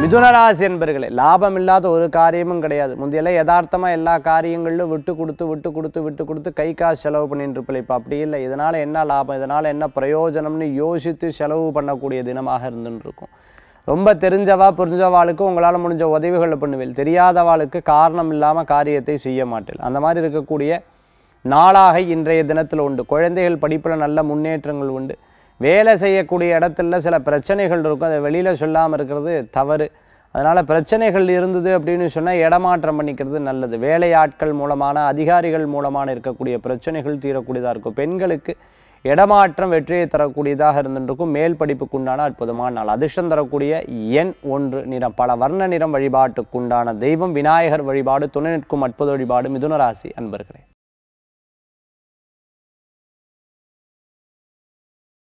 மிதுனராசி என்பர்களே லாபம் இல்லாத ஒரு காரியமும் கிடையாது முந்தையெல்லாம் யதார்த்தமாக எல்லா காரியங்களிலும் விட்டு கொடுத்து விட்டு கொடுத்து விட்டு கொடுத்து கை காசு செலவு பண்ணிட்டு இருப்பல இப்போ அப்படி இல்லை இதனால் என்ன லாபம் இதனால் என்ன பிரயோஜனம்னு யோசித்து செலவு பண்ணக்கூடிய தினமாக இருந்துன்னு இருக்கும் ரொம்ப தெரிஞ்சவா புரிஞ்சவாளுக்கு உங்களால் முடிஞ்ச உதவிகளை பண்ணுவேன் தெரியாதவாளுக்கு காரணம் இல்லாமல் காரியத்தை செய்ய மாட்டேன் அந்த மாதிரி இருக்கக்கூடிய நாளாக இன்றைய தினத்தில் உண்டு குழந்தைகள் படிப்பில் நல்ல முன்னேற்றங்கள் உண்டு வேலை செய்யக்கூடிய இடத்துல சில பிரச்சனைகள் இருக்கும் அதை வெளியில் சொல்லாமல் இருக்கிறது தவறு அதனால் பிரச்சனைகள் இருந்தது அப்படின்னு சொன்னால் இடமாற்றம் பண்ணிக்கிறது நல்லது வேலையாட்கள் மூலமான அதிகாரிகள் மூலமான இருக்கக்கூடிய பிரச்சனைகள் தீரக்கூடியதாக இருக்கும் பெண்களுக்கு இடமாற்றம் வெற்றியை தரக்கூடியதாக இருந்துருக்கும் மேல் படிப்புக்குண்டான அற்புதமான நாள் அதிர்ஷ்டம் தரக்கூடிய எண் ஒன்று நிறம் பல வர்ண நிறம் வழிபாட்டுக்குண்டான தெய்வம் விநாயகர் வழிபாடு துணை நிற்கும் அற்புத வழிபாடு மிதுன ராசி அன்பர்களே